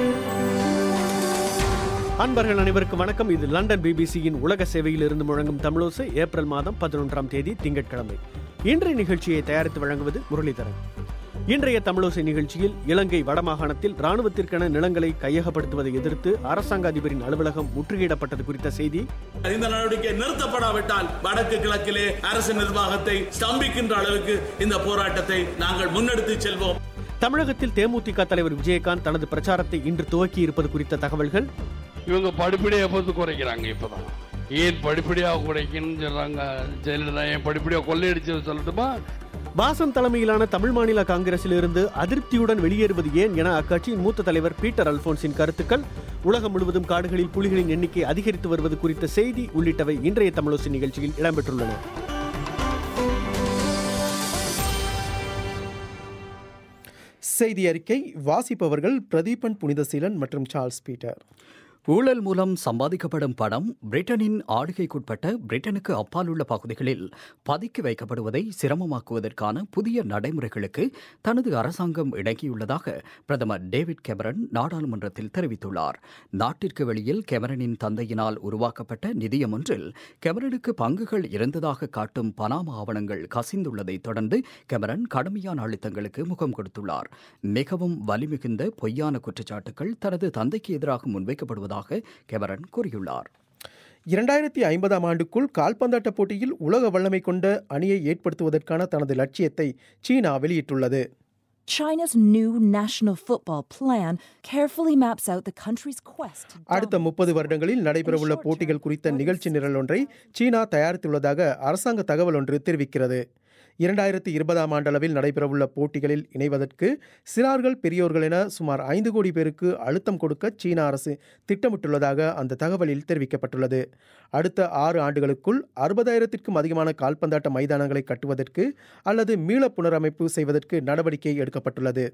அன்பர்கள் அனைவருக்கும் வணக்கம் இது லண்டன் பிபிசியின் உலக சேவையில் இருந்து முழங்கும் தமிழோசை ஏப்ரல் மாதம் பதினொன்றாம் தேதி திங்கட்கிழமை இன்றைய நிகழ்ச்சியை தயாரித்து வழங்குவது முரளிதரன் இன்றைய தமிழோசை நிகழ்ச்சியில் இலங்கை வடமாகாணத்தில் ராணுவத்திற்கென நிலங்களை கையகப்படுத்துவதை எதிர்த்து அரசாங்க அதிபரின் அலுவலகம் முற்றுகையிடப்பட்டது குறித்த செய்தி இந்த நடவடிக்கை நிறுத்தப்படாவிட்டால் வடக்கு கிழக்கிலே அரசு நிர்வாகத்தை ஸ்தம்பிக்கின்ற அளவுக்கு இந்த போராட்டத்தை நாங்கள் முன்னெடுத்து செல்வோம் தமிழகத்தில் தேமுதிக தலைவர் விஜயகாந்த் தனது பிரச்சாரத்தை இன்று துவக்கி இருப்பது குறித்த தகவல்கள் இவங்க படிப்படியாக எப்போது குறைக்கிறாங்க இப்போதான் ஏன் படிப்படியாக குறைக்கணும்னு சொல்றாங்க ஜெயலலிதா ஏன் படிப்படியாக கொள்ளையடிச்சு சொல்லட்டுமா வாசன் தலைமையிலான தமிழ் மாநில காங்கிரசிலிருந்து அதிருப்தியுடன் வெளியேறுவது ஏன் என அக்கட்சியின் மூத்த தலைவர் பீட்டர் அல்போன்ஸின் கருத்துக்கள் உலகம் முழுவதும் காடுகளில் புலிகளின் எண்ணிக்கை அதிகரித்து வருவது குறித்த செய்தி உள்ளிட்டவை இன்றைய தமிழோசி நிகழ்ச்சியில் இடம்பெற்றுள்ளன செய்தி அறிக்கை வாசிப்பவர்கள் பிரதீபன் புனிதசீலன் மற்றும் சார்ல்ஸ் பீட்டர் ஊழல் மூலம் சம்பாதிக்கப்படும் பணம் பிரிட்டனின் ஆளுகைக்குட்பட்ட பிரிட்டனுக்கு அப்பால் உள்ள பகுதிகளில் பதுக்கி வைக்கப்படுவதை சிரமமாக்குவதற்கான புதிய நடைமுறைகளுக்கு தனது அரசாங்கம் இணங்கியுள்ளதாக பிரதமர் டேவிட் கெமரன் நாடாளுமன்றத்தில் தெரிவித்துள்ளார் நாட்டிற்கு வெளியில் கெமரனின் தந்தையினால் உருவாக்கப்பட்ட நிதியம் ஒன்றில் கெமரனுக்கு பங்குகள் இருந்ததாக காட்டும் பனாமா ஆவணங்கள் கசிந்துள்ளதைத் தொடர்ந்து கெமரன் கடுமையான அழுத்தங்களுக்கு முகம் கொடுத்துள்ளார் மிகவும் வலிமிகுந்த பொய்யான குற்றச்சாட்டுகள் தனது தந்தைக்கு எதிராக முன்வைக்கப்படுவதாக கெமரன் கூறியுள்ளார் இரண்டாயிரத்தி ஐம்பதாம் ஆண்டுக்குள் கால்பந்தாட்ட போட்டியில் உலக வல்லமை கொண்ட அணியை ஏற்படுத்துவதற்கான தனது லட்சியத்தை சீனா வெளியிட்டுள்ளது China's new national football plan carefully maps out the country's quest to அடுத்த முப்பது வருடங்களில் நடைபெறவுள்ள போட்டிகள் குறித்த நிகழ்ச்சி நிரல் ஒன்றை சீனா தயாரித்துள்ளதாக அரசாங்க தகவல் ஒன்று தெரிவிக்கிறது இரண்டாயிரத்தி இருபதாம் ஆண்டளவில் நடைபெறவுள்ள போட்டிகளில் இணைவதற்கு சிறார்கள் பெரியோர்கள் என சுமார் ஐந்து கோடி பேருக்கு அழுத்தம் கொடுக்க சீன அரசு திட்டமிட்டுள்ளதாக அந்த தகவலில் தெரிவிக்கப்பட்டுள்ளது அடுத்த ஆறு ஆண்டுகளுக்குள் அறுபதாயிரத்திற்கும் அதிகமான கால்பந்தாட்ட மைதானங்களை கட்டுவதற்கு அல்லது மீள புனரமைப்பு செய்வதற்கு நடவடிக்கை எடுக்கப்பட்டுள்ளது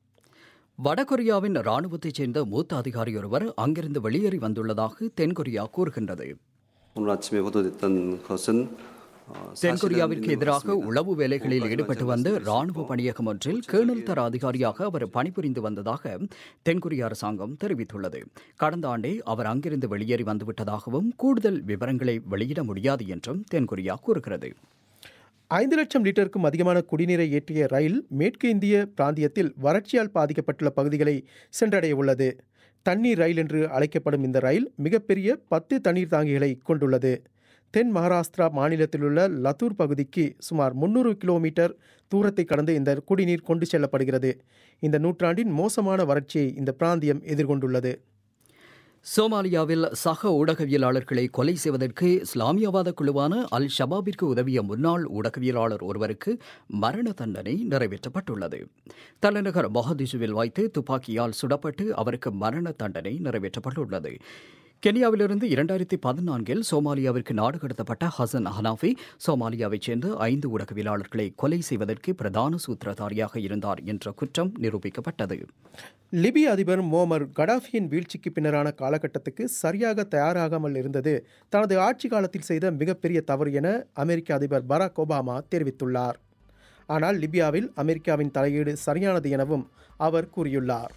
வடகொரியாவின் ராணுவத்தைச் சேர்ந்த மூத்த அதிகாரி ஒருவர் அங்கிருந்து வெளியேறி வந்துள்ளதாக தென்கொரியா கூறுகின்றது 오늘 아침에 보도됐던 것은 어, தென்கொரியாவிற்கு 사실은 எதிராக 있는 것 உளவு 같습니다. வேலைகளில் 오늘 ஈடுபட்டு 마지막 வந்த 말씀드렸습니다. ராணுவ பணியகம் ஒன்றில் கேர்னல் தர அதிகாரியாக அவர் பணிபுரிந்து வந்ததாக தென்கொரிய அரசாங்கம் தெரிவித்துள்ளது கடந்த ஆண்டே அவர் அங்கிருந்து வெளியேறி வந்துவிட்டதாகவும் கூடுதல் விவரங்களை வெளியிட முடியாது என்றும் தென்கொரியா கூறுகிறது ஐந்து லட்சம் லிட்டருக்கும் அதிகமான குடிநீரை ஏற்றிய ரயில் மேற்கு இந்திய பிராந்தியத்தில் வறட்சியால் பாதிக்கப்பட்டுள்ள பகுதிகளை சென்றடைய உள்ளது தண்ணீர் ரயில் என்று அழைக்கப்படும் இந்த ரயில் மிகப்பெரிய பத்து தண்ணீர் தாங்கிகளை கொண்டுள்ளது தென் மகாராஷ்டிரா மாநிலத்திலுள்ள லத்தூர் பகுதிக்கு சுமார் முன்னூறு கிலோமீட்டர் தூரத்தை கடந்து இந்த குடிநீர் கொண்டு செல்லப்படுகிறது இந்த நூற்றாண்டின் மோசமான வறட்சியை இந்த பிராந்தியம் எதிர்கொண்டுள்ளது சோமாலியாவில் சக ஊடகவியலாளர்களை கொலை செய்வதற்கு இஸ்லாமியவாத குழுவான அல் ஷபாபிற்கு உதவிய முன்னாள் ஊடகவியலாளர் ஒருவருக்கு மரண தண்டனை நிறைவேற்றப்பட்டுள்ளது தலைநகர் மொஹதிசுவில் வைத்து துப்பாக்கியால் சுடப்பட்டு அவருக்கு மரண தண்டனை நிறைவேற்றப்பட்டுள்ளது கென்யாவிலிருந்து இரண்டாயிரத்தி பதினான்கில் சோமாலியாவிற்கு நாடு கடத்தப்பட்ட ஹசன் ஹனாஃபி சோமாலியாவைச் சேர்ந்த ஐந்து ஊடகவியலாளர்களை கொலை செய்வதற்கு பிரதான சூத்திரதாரியாக இருந்தார் என்ற குற்றம் நிரூபிக்கப்பட்டது லிபிய அதிபர் மோமர் கடாஃபியின் வீழ்ச்சிக்கு பின்னரான காலகட்டத்துக்கு சரியாக தயாராகாமல் இருந்தது தனது ஆட்சி காலத்தில் செய்த மிகப்பெரிய தவறு என அமெரிக்க அதிபர் பராக் ஒபாமா தெரிவித்துள்ளார் ஆனால் லிபியாவில் அமெரிக்காவின் தலையீடு சரியானது எனவும் அவர் கூறியுள்ளார்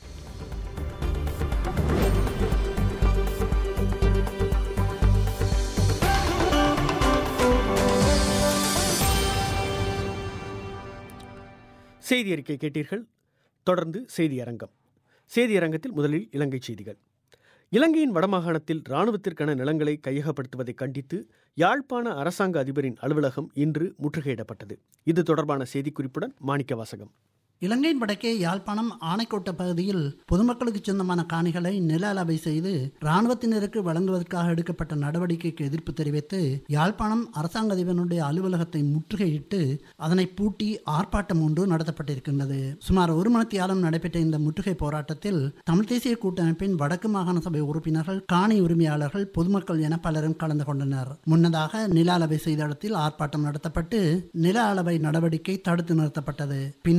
செய்தி அறிக்கை கேட்டீர்கள் தொடர்ந்து செய்தி அரங்கம் செய்தி அரங்கத்தில் முதலில் இலங்கை செய்திகள் இலங்கையின் வடமாகாணத்தில் இராணுவத்திற்கான நிலங்களை கையகப்படுத்துவதை கண்டித்து யாழ்ப்பாண அரசாங்க அதிபரின் அலுவலகம் இன்று முற்றுகையிடப்பட்டது இது தொடர்பான செய்திக்குறிப்புடன் மாணிக்க வாசகம் இலங்கையின் வடக்கே யாழ்ப்பாணம் ஆனைக்கோட்டை பகுதியில் பொதுமக்களுக்கு சொந்தமான காணிகளை நில அளவை செய்து இராணுவத்தினருக்கு வழங்குவதற்காக எடுக்கப்பட்ட நடவடிக்கைக்கு எதிர்ப்பு தெரிவித்து யாழ்ப்பாணம் அரசாங்க அதிபனுடைய அலுவலகத்தை முற்றுகையிட்டு அதனை பூட்டி ஆர்ப்பாட்டம் ஒன்று நடத்தப்பட்டிருக்கின்றது சுமார் ஒரு மணித்தியாலம் நடைபெற்ற இந்த முற்றுகை போராட்டத்தில் தமிழ் தேசிய கூட்டமைப்பின் வடக்கு மாகாண சபை உறுப்பினர்கள் காணி உரிமையாளர்கள் பொதுமக்கள் என பலரும் கலந்து கொண்டனர் முன்னதாக நில அளவை செய்த இடத்தில் ஆர்ப்பாட்டம் நடத்தப்பட்டு நில அளவை நடவடிக்கை தடுத்து நிறுத்தப்பட்டது பின்னர் நில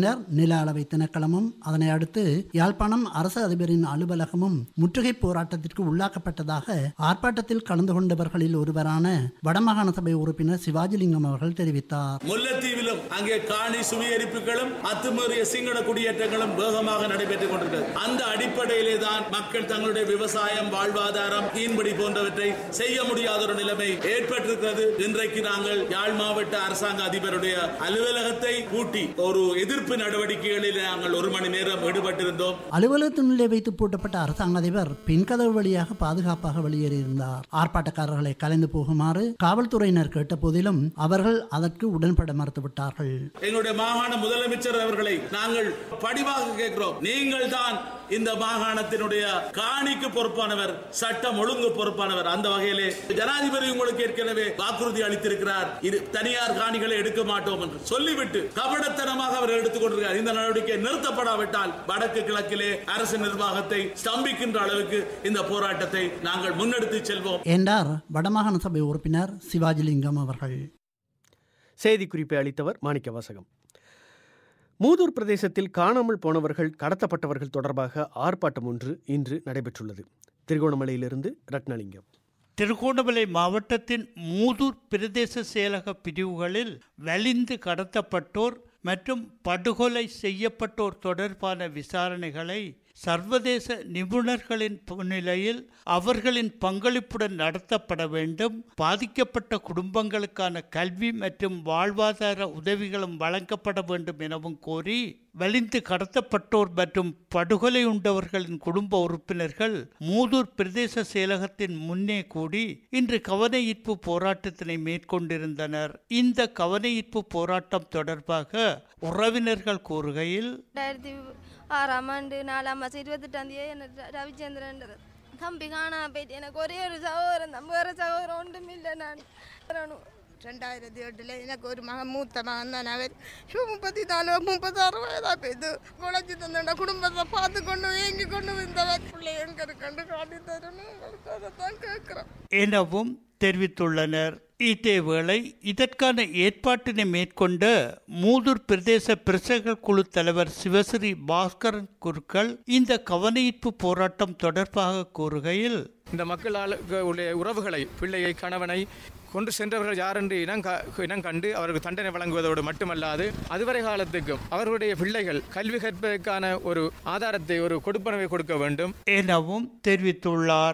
நில அளவை திணைக்களமும் அதனை அடுத்து யாழ்ப்பாணம் அரசு அதிபரின் அலுவலகமும் முற்றுகை போராட்டத்திற்கு உள்ளாக்கப்பட்டதாக ஆர்ப்பாட்டத்தில் கலந்து கொண்டவர்களில் ஒருவரான வடமாகாண சபை உறுப்பினர் சிவாஜிலிங்கம் அவர்கள் தெரிவித்தார் முல்லைத்தீவிலும் அங்கே காணி சுவீகரிப்புகளும் அத்துமீறிய சிங்கள குடியேற்றங்களும் வேகமாக நடைபெற்றுக் கொண்டிருக்கிறது அந்த அடிப்படையிலே தான் மக்கள் தங்களுடைய விவசாயம் வாழ்வாதாரம் மீன்பிடி போன்றவற்றை செய்ய முடியாத ஒரு நிலைமை ஏற்பட்டிருக்கிறது இன்றைக்கு நாங்கள் யாழ் மாவட்ட அரசாங்க அதிபருடைய அலுவலகத்தை கூட்டி ஒரு எதிர்ப்பு நடவடிக்கைகளில் நாங்கள் ஒரு மணி நேரம் ஈடுபட்டிருந்தோம் அலுவலகத்தினுள்ளே வைத்து பூட்டப்பட்ட அரசாங்க அதிபர் பின்கதவு வழியாக பாதுகாப்பாக வெளியேறியிருந்தார் ஆர்ப்பாட்டக்காரர்களை கலைந்து போகுமாறு காவல்துறையினர் கேட்ட போதிலும் அவர்கள் அதற்கு உடன்பட மறுத்துவிட்டார்கள் எங்களுடைய மாகாண முதலமைச்சர் அவர்களை நாங்கள் படிவாக கேட்கிறோம் நீங்கள் தான் இந்த மாகாணத்தினுடைய காணிக்கு பொறுப்பானவர் சட்டம் ஒழுங்கு பொறுப்பானவர் அந்த வகையிலே ஜனாதிபதி உங்களுக்கு ஏற்கனவே வாக்குறுதி அளித்திருக்கிறார் இது தனியார் காணிகளை எடுக்க மாட்டோம் என்று சொல்லிவிட்டு கபடத்தனமாக அவர் எடுத்துக் கொண்டிருக்கிறார் இந்த நடவடிக்கை நிறுத்தப்படாவிட்டால் வடக்கு கிழக்கிலே அரசு நிர்வாகத்தை ஸ்தம்பிக்கின்ற அளவுக்கு இந்த போராட்டத்தை நாங்கள் முன்னெடுத்து செல்வோம் என்றார் வடமாகாண சபை உறுப்பினர் சிவாஜிலிங்கம் அவர்கள் செய்திக்குறிப்பை அளித்தவர் மாணிக்க வாசகம் மூதூர் பிரதேசத்தில் காணாமல் போனவர்கள் கடத்தப்பட்டவர்கள் தொடர்பாக ஆர்ப்பாட்டம் ஒன்று இன்று நடைபெற்றுள்ளது திருகோணமலையிலிருந்து ரத்னலிங்கம் திருகோணமலை மாவட்டத்தின் மூதூர் பிரதேச செயலக பிரிவுகளில் வலிந்து கடத்தப்பட்டோர் மற்றும் படுகொலை செய்யப்பட்டோர் தொடர்பான விசாரணைகளை சர்வதேச நிபுணர்களின் முன்னிலையில் அவர்களின் பங்களிப்புடன் நடத்தப்பட வேண்டும் பாதிக்கப்பட்ட குடும்பங்களுக்கான கல்வி மற்றும் வாழ்வாதார உதவிகளும் வழங்கப்பட வேண்டும் எனவும் கோரி வலிந்து கடத்தப்பட்டோர் மற்றும் படுகொலை உண்டவர்களின் குடும்ப உறுப்பினர்கள் மூதூர் பிரதேச செயலகத்தின் முன்னே கூடி இன்று கவனஈர்ப்பு போராட்டத்தினை மேற்கொண்டிருந்தனர் இந்த கவனஈர்ப்பு போராட்டம் தொடர்பாக உறவினர்கள் கூறுகையில் ரெண்டாயிரத்தி ஆறாம் ஆண்டு நாலாம் மாதம் இருபத்தெட்டாம் தேதி எனக்கு ரவிச்சந்திரன் தம்பி காணா போயிட்டு எனக்கு ஒரே ஒரு சகோதரன் தான் வேறு சகோதரன் ஒன்றும் இல்லை நான் வரணும் ரெண்டாயிரத்தி எட்டில் எனக்கு ஒரு மகன் மூத்த மகன் தான் அவர் இப்போ முப்பத்தி நாலு முப்பத்தாறு வயதாக போயிது குழச்சி தந்தோட குடும்பத்தை பார்த்து கொண்டு ஏங்கி கொண்டு வந்தவர் பிள்ளை எங்கே இருக்கண்டு காட்டி தரணும் உங்களுக்கு அதை தான் கேட்குறோம் எனவும் தெரிவித்துள்ளனர் இதேவேளை இதற்கான ஏற்பாட்டினை மேற்கொண்ட மூதூர் பிரதேச பிரசகர் குழு தலைவர் சிவஸ்ரீ பாஸ்கரன் குருக்கள் இந்த கவனஈர்ப்பு போராட்டம் தொடர்பாக கூறுகையில் இந்த மக்களால் உள்ள உறவுகளை பிள்ளையை கணவனை கொண்டு சென்றவர்கள் யார் என்று இனம் இனம் கண்டு அவருக்கு தண்டனை வழங்குவதோடு மட்டுமல்லாது அதுவரை காலத்துக்கும் அவர்களுடைய பிள்ளைகள் கல்வி கற்பதற்கான ஒரு ஆதாரத்தை ஒரு கொடுப்பனவை கொடுக்க வேண்டும் எனவும் தெரிவித்துள்ளார்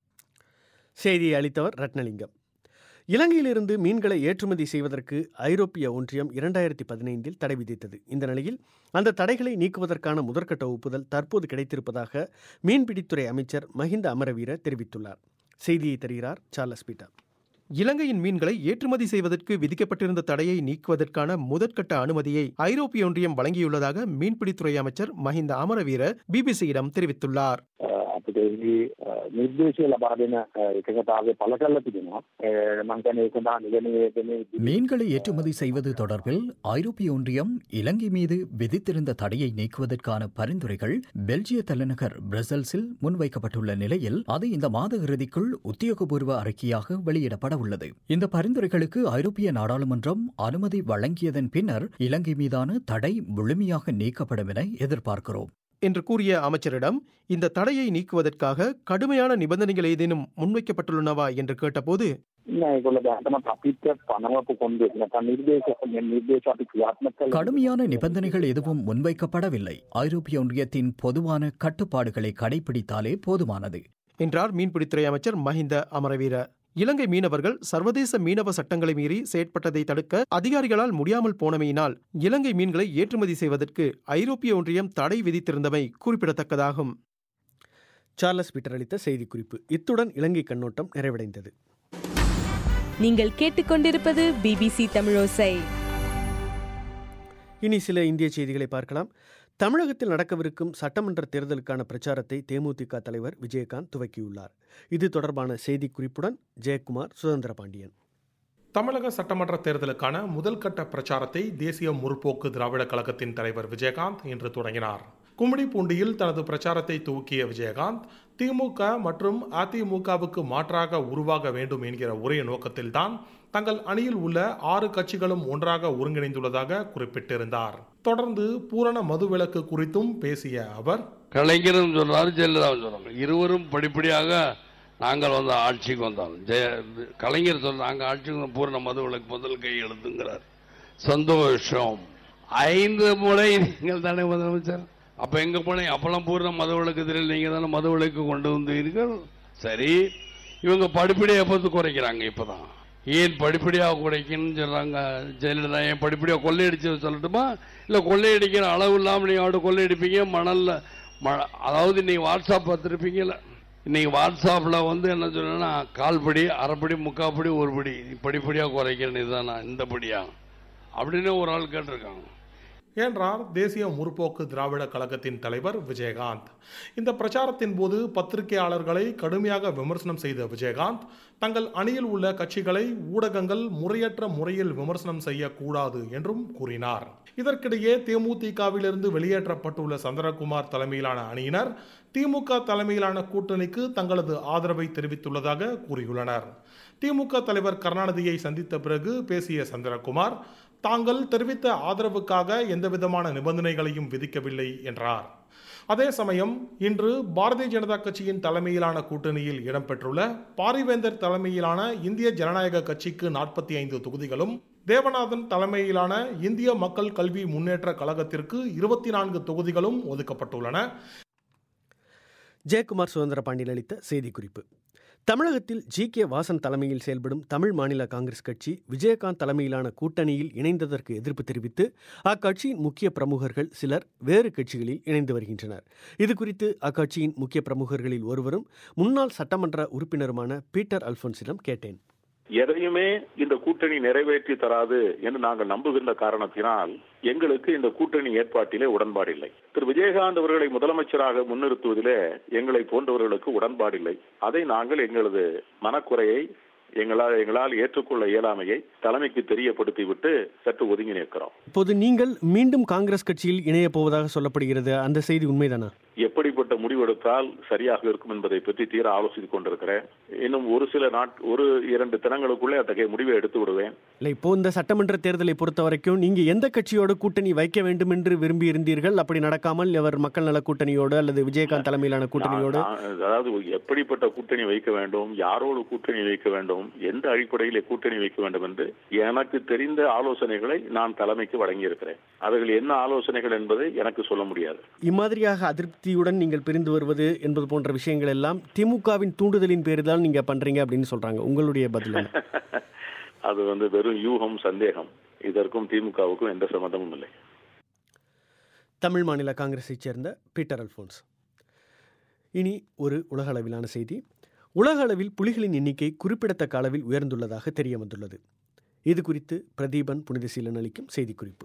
செய்தியை அளித்தவர் ரத்னலிங்கம் இலங்கையிலிருந்து மீன்களை ஏற்றுமதி செய்வதற்கு ஐரோப்பிய ஒன்றியம் இரண்டாயிரத்தி பதினைந்தில் தடை விதித்தது இந்த நிலையில் அந்த தடைகளை நீக்குவதற்கான முதற்கட்ட ஒப்புதல் தற்போது கிடைத்திருப்பதாக மீன்பிடித்துறை அமைச்சர் மஹிந்த அமரவீர தெரிவித்துள்ளார் செய்தியை தருகிறார் சார்லஸ் பீட்டர் இலங்கையின் மீன்களை ஏற்றுமதி செய்வதற்கு விதிக்கப்பட்டிருந்த தடையை நீக்குவதற்கான முதற்கட்ட அனுமதியை ஐரோப்பிய ஒன்றியம் வழங்கியுள்ளதாக மீன்பிடித்துறை அமைச்சர் மஹிந்த அமரவீர பிபிசியிடம் தெரிவித்துள்ளார் අපිට එහි නිර්දේශය ලබා දෙන එකකතාවය පළ කරලා තිබෙනවා මම කියන්නේ ඒක සඳහා නිගමනයේ மீன்களை ஏற்றுமதி செய்வது தொடர்பில் ஐரோப்பிய ஒன்றியம் இலங்கை மீது விதித்திருந்த தடையை நீக்குவதற்கான பரிந்துரைகள் பெல்ஜிய தலைநகர் பிரசல்ஸில் முன்வைக்கப்பட்டுள்ள நிலையில் அது இந்த மாத இறுதிக்குள் உத்தியோகபூர்வ அறிக்கையாக வெளியிடப்பட உள்ளது இந்த பரிந்துரைகளுக்கு ஐரோப்பிய நாடாளுமன்றம் அனுமதி வழங்கியதன் பின்னர் இலங்கை மீதான தடை முழுமையாக நீக்கப்படும் என எதிர்பார்க்கிறோம் என்று கூறிய அமைச்சரிடம் இந்த தடையை நீக்குவதற்காக கடுமையான நிபந்தனைகள் ஏதேனும் முன்வைக்கப்பட்டுள்ளனவா என்று கேட்டபோது ඒගොල්ල දැනටමත් අපිට පනවපු කොන්දේ නැත්නම් නිර්දේශ නිර්දේශ අපි ක්‍රියාත්මක කළ கடுமையான நிபந்தனைகள் எதுவும் முன்வைக்கப்படவில்லை ஐரோப்பிய ஒன்றியத்தின் பொதுவான கட்டுப்பாடுகளை கடைபிடித்தாலே போதுமானது என்றார் மீன்பிடித்துறை அமைச்சர் மஹிந்த அமரவீர இலங்கை மீனவர்கள் சர்வதேச மீனவ சட்டங்களை மீறி செயற்பட்டதை தடுக்க அதிகாரிகளால் முடியாமல் போனமையினால் இலங்கை மீன்களை ஏற்றுமதி செய்வதற்கு ஐரோப்பிய ஒன்றியம் தடை விதித்திருந்தமை குறிப்பிடத்தக்கதாகும் சார்லஸ் பீட்டர் அளித்த செய்திக்குறிப்பு இத்துடன் இலங்கை கண்ணோட்டம் நிறைவடைந்தது நீங்கள் கேட்டுக்கொண்டிருப்பது பிபிசி தமிழோசை இனி சில இந்திய செய்திகளை பார்க்கலாம் தமிழகத்தில் நடக்கவிருக்கும் சட்டமன்ற தேர்தலுக்கான பிரச்சாரத்தை தேமுதிக தலைவர் விஜயகாந்த் துவக்கியுள்ளார் இது தொடர்பான செய்திக்குறிப்புடன் ஜெயக்குமார் சுதந்திர பாண்டியன் தமிழக சட்டமன்ற தேர்தலுக்கான முதல் கட்ட பிரச்சாரத்தை தேசிய முற்போக்கு திராவிட கழகத்தின் தலைவர் விஜயகாந்த் இன்று தொடங்கினார் கும்மிடிப்பூண்டியில் தனது பிரச்சாரத்தை துவக்கிய விஜயகாந்த் திமுக மற்றும் அதிமுகவுக்கு மாற்றாக உருவாக வேண்டும் என்கிற ஒரே நோக்கத்தில்தான் தங்கள் அணியில் உள்ள ஆறு கட்சிகளும் ஒன்றாக ஒருங்கிணைந்துள்ளதாக குறிப்பிட்டிருந்தார் தொடர்ந்து பூரண மதுவிலக்கு குறித்தும் பேசிய அவர் கலைஞரும் சொல்றாரு ஜெயலலிதாவும் சொல்றாங்க இருவரும் படிப்படியாக நாங்கள் வந்து ஆட்சிக்கு வந்தோம் ஜெய கலைஞர் சொல்ற நாங்கள் ஆட்சிக்கு வந்தோம், பூரண மதுவிலக்கு முதல் கை எழுதுங்கிறார் சந்தோஷம் ஐந்து முறை நீங்கள் தானே முதலமைச்சர் அப்ப எங்க போனீங்க அப்பெல்லாம் பூர்ண மதுவிலக்கு தெரியல நீங்க தானே மதுவிலக்கு கொண்டு வந்தீர்கள் சரி இவங்க படிப்படியாக எப்போது குறைக்கிறாங்க இப்பதான் ஏன் படிப்படியாக குறைக்கணும்னு சொல்றாங்க ஜெயலலிதா ஏன் படிப்படியாக கொள்ளையடிச்சு சொல்லட்டுமா இல்ல கொள்ளையடிக்கிற அளவு இல்லாம நீங்க அவட்ட கொள்ளையடிப்பீங்க மணல்ல ம- அதாவது நீங்க வாட்ஸ்அப் பார்த்துருப்பீங்கல்ல இன்னைக்கு வாட்ஸ்அப்ல வந்து என்ன சொல்லணும்னா கால்படி அரைப்படி முக்காப்படி ஒரு படி படிப்படியா குறைக்கிறேன் இதுதான் நான் இந்த படியா அப்படின்னு ஒரு ஆள் கேட்டிருக்காங்க என்றார் தேசிய முற்போக்கு திராவிட கழகத்தின் தலைவர் விஜயகாந்த் இந்த பிரச்சாரத்தின் போது பத்திரிகையாளர்களை கடுமையாக விமர்சனம் செய்த விஜயகாந்த் தங்கள் அணியில் உள்ள கட்சிகளை ஊடகங்கள் முறையற்ற முறையில் விமர்சனம் செய்யக்கூடாது என்றும் கூறினார் இதற்கிடையே தேமுதிகவிலிருந்து வெளியேற்றப்பட்டுள்ள சந்திரகுமார் தலைமையிலான அணியினர் திமுக தலைமையிலான கூட்டணிக்கு தங்களது ஆதரவை தெரிவித்துள்ளதாக கூறியுள்ளனர் திமுக தலைவர் கருணாநிதியை சந்தித்த பிறகு பேசிய சந்திரகுமார் தாங்கள் தெரிவித்த ஆதரவுக்காக எந்தவிதமான நிபந்தனைகளையும் விதிக்கவில்லை என்றார் அதே சமயம் இன்று பாரதிய ஜனதா கட்சியின் தலைமையிலான கூட்டணியில் இடம்பெற்றுள்ள பாரிவேந்தர் தலைமையிலான இந்திய ஜனநாயக கட்சிக்கு நாற்பத்தி ஐந்து தொகுதிகளும் தேவநாதன் தலைமையிலான இந்திய மக்கள் கல்வி முன்னேற்ற கழகத்திற்கு இருபத்தி நான்கு தொகுதிகளும் ஒதுக்கப்பட்டுள்ளன ஜெயக்குமார் சுதந்திர பாண்டியன் அளித்த செய்திக்குறிப்பு தமிழகத்தில் ஜி கே வாசன் தலைமையில் செயல்படும் தமிழ் மாநில காங்கிரஸ் கட்சி விஜயகாந்த் தலைமையிலான கூட்டணியில் இணைந்ததற்கு எதிர்ப்பு தெரிவித்து அக்கட்சியின் முக்கிய பிரமுகர்கள் சிலர் வேறு கட்சிகளில் இணைந்து வருகின்றனர் இது குறித்து அக்கட்சியின் முக்கிய பிரமுகர்களில் ஒருவரும் முன்னாள் சட்டமன்ற உறுப்பினருமான பீட்டர் அல்போன்ஸிடம் கேட்டேன் எதையுமே இந்த கூட்டணி நிறைவேற்றி தராது என்று நாங்கள் நம்புகின்ற காரணத்தினால் எங்களுக்கு இந்த கூட்டணி ஏற்பாட்டிலே உடன்பாடில்லை திரு விஜயகாந்த் அவர்களை முதலமைச்சராக முன்னிறுத்துவதிலே எங்களை போன்றவர்களுக்கு உடன்பாடில்லை அதை நாங்கள் எங்களது மனக்குறையை எங்களால் எங்களால் ஏற்றுக்கொள்ள இயலாமையை தலைமைக்கு தெரியப்படுத்திவிட்டு சற்று ஒதுங்கி நிற்கிறோம் இப்போது நீங்கள் மீண்டும் காங்கிரஸ் கட்சியில் இணையப் போவதாக சொல்லப்படுகிறது அந்த செய்தி உண்மைதானா எப்படிப்பட்ட முடிவெடுத்தால் சரியாக இருக்கும் என்பதை பற்றி தீர ஆலோசித்துக் கொண்டிருக்கிறேன் இன்னும் ஒரு சில நாட் ஒரு இரண்டு தினங்களுக்குள்ளே அத்தகைய முடிவை எடுத்து விடுவேன் இல்லை இப்போ இந்த சட்டமன்ற தேர்தலை பொறுத்த வரைக்கும் நீங்க எந்த கட்சியோட கூட்டணி வைக்க வேண்டும் என்று விரும்பி இருந்தீர்கள் அப்படி நடக்காமல் அவர் மக்கள் நல கூட்டணியோடு அல்லது விஜயகாந்த் தலைமையிலான கூட்டணியோடு நான் அதாவது எப்படிப்பட்ட கூட்டணி வைக்க வேண்டும் யாரோடு கூட்டணி வைக்க வேண்டும் எந்த அடிப்படையில் கூட்டணி வைக்க வேண்டும் என்று எனக்கு தெரிந்த ஆலோசனைகளை நான் தலைமைக்கு வழங்கியிருக்கிறேன் அவர்கள் என்ன ஆலோசனைகள் என்பதை எனக்கு சொல்ல முடியாது இம்மாதிரியாக அதிருப்தியுடன் நீங்கள் பிரிந்து வருவது என்பது போன்ற விஷயங்கள் எல்லாம் திமுகவின் தூண்டுதலின் பேரில் தான் நீங்க பண்றீங்க அப்படின்னு சொல்றாங்க உங்களுடைய பதில் என்ன? அது வந்து வெறும் யூகம் சந்தேகம் இதற்கும் திமுகவுக்கும் எந்த சம்பந்தமும் இல்லை தமிழ் மாநில காங்கிரஸைச் சேர்ந்த பீட்டர் அல்போன்ஸ் இனி ஒரு உலக அளவிலான செய்தி உலக அளவில் புலிகளின் எண்ணிக்கை குறிப்பிடத்தக்க அளவில் உயர்ந்துள்ளதாக தெரிய வந்துள்ளது இது குறித்து பிரதீபன் புனிதசீலன் அளிக்கும் செய்திக்குறிப்பு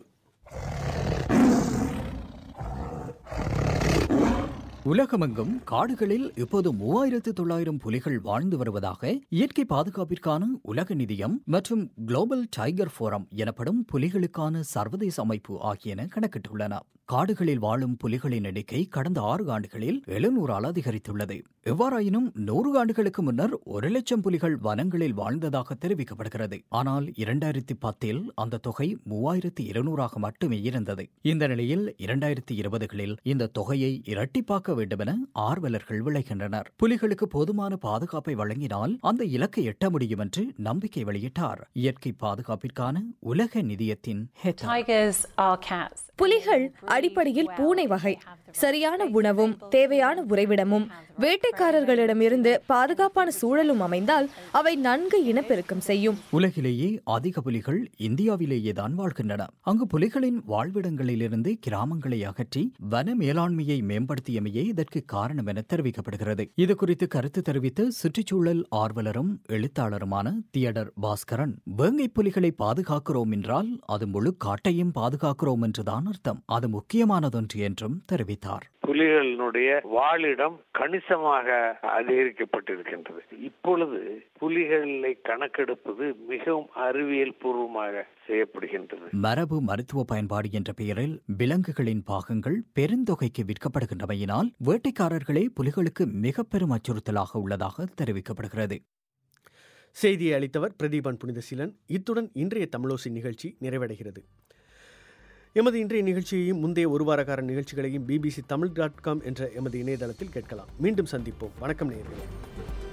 உலகமெங்கும் காடுகளில் இப்போது மூவாயிரத்து தொள்ளாயிரம் புலிகள் வாழ்ந்து வருவதாக இயற்கை பாதுகாப்பிற்கான உலக நிதியம் மற்றும் குளோபல் டைகர் ஃபோரம் எனப்படும் புலிகளுக்கான சர்வதேச அமைப்பு ஆகியன கணக்கிட்டுள்ளன காடுகளில் வாழும் புலிகளின் எண்ணிக்கை கடந்த ஆறு ஆண்டுகளில் எழுநூறால் அதிகரித்துள்ளது எவ்வாறாயினும் நூறு ஆண்டுகளுக்கு முன்னர் ஒரு லட்சம் புலிகள் வனங்களில் வாழ்ந்ததாக தெரிவிக்கப்படுகிறது ஆனால் இரண்டாயிரத்தி பத்தில் அந்த தொகை மூவாயிரத்தி இருநூறாக மட்டுமே இருந்தது இந்த நிலையில் இரண்டாயிரத்தி இருபதுகளில் இந்த தொகையை இரட்டிப்பாக்க வேண்டுமென ஆர்வலர்கள் விளைகின்றனர் புலிகளுக்கு போதுமான பாதுகாப்பை வழங்கினால் அந்த இலக்கை எட்ட முடியும் என்று நம்பிக்கை வெளியிட்டார் இயற்கை பாதுகாப்பிற்கான உலக நிதியத்தின் ஹெட் Tigers are cats. புலிகள் அடிப்படையில் பூனை வகை சரியான உணவும் தேவையான உறைவிடமும் வேட்டைக்காரர்களிடமிருந்து பாதுகாப்பான சூழலும் அமைந்தால் அவை நன்கு இனப்பெருக்கம் செய்யும் உலகிலேயே அதிக புலிகள் இந்தியாவிலேயே தான் வாழ்கின்றன அங்கு புலிகளின் வாழ்விடங்களிலிருந்து கிராமங்களை அகற்றி வன மேலாண்மையை மேம்படுத்தியமையே இதற்கு காரணம் என தெரிவிக்கப்படுகிறது இது குறித்து கருத்து தெரிவித்த சுற்றுச்சூழல் ஆர்வலரும் எழுத்தாளருமான தியடர் பாஸ்கரன் வேங்கை புலிகளை பாதுகாக்கிறோம் என்றால் அது முழு காட்டையும் பாதுகாக்கிறோம் என்றுதான் அர்த்தம் அது முக்கியமானதொன்று என்றும் தெரிவித்தார் புலிகளினுடைய வாழிடம் கணிசமாக அதிகரிக்கப்பட்டிருக்கின்றது இப்பொழுது புலிகளை கணக்கெடுப்பது மிகவும் அறிவியல் பூர்வமாக செய்யப்படுகின்றது மரபு மருத்துவ பயன்பாடு என்ற பெயரில் விலங்குகளின் பாகங்கள் பெருந்தொகைக்கு விற்கப்படுகின்றமையினால் வேட்டைக்காரர்களே புலிகளுக்கு மிக பெரும் அச்சுறுத்தலாக உள்ளதாக தெரிவிக்கப்படுகிறது செய்தியை அளித்தவர் பிரதீபன் புனிதசீலன் இத்துடன் இன்றைய தமிழோசி நிகழ்ச்சி நிறைவடைகிறது எமது இன்றைய நிகழ்ச்சியையும் முந்தைய ஒரு வாரக்கார நிகழ்ச்சிகளையும் பிபிசி தமிழ் டாட் காம் என்ற எமது இணையதளத்தில் கேட்கலாம் மீண்டும் சந்திப்போம் வணக்கம் நேயர்களே